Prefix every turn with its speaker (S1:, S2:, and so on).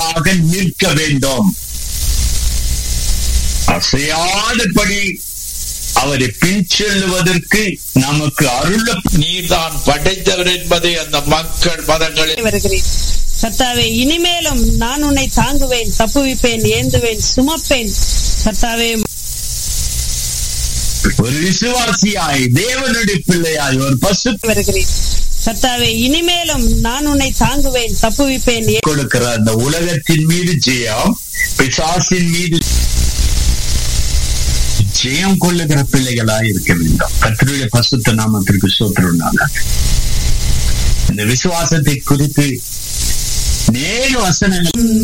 S1: ஸ்திரமாக நிற்க வேண்டும் அசையாதபடி அவரை பின் செல்லுவதற்கு நமக்கு அருள
S2: நீர்தான் படைத்தவர் என்பதை அந்த மக்கள் மதங்களில்
S3: வருகிறேன் கர்த்தாவே இனிமேலும் நான் உன்னை தாங்குவேன் தப்புவிப்பேன் ஏந்துவேன் சுமப்பேன் கர்த்தாவே
S1: ஒரு விசுவாசியாய் தேவனுடைய பிள்ளையாய் ஒரு பசு
S3: வருகிறேன் கர்த்தாவே இனிமேலும் நான் உன்னை தாங்குவேன் தப்புவிப்பேன் ஏ-
S1: கொடுக்கிற அந்த உலகத்தின் மீது ஜெயம் பிசாசின் மீது ஜெயம் கொள்ளுகிற பிள்ளைகளாய் இருக்க வேண்டும் கத்தருடைய பசுத்த நாமத்திற்கு சோத்திரம் இந்த விசுவாசத்தை குறித்து நேரு வசனங்கள்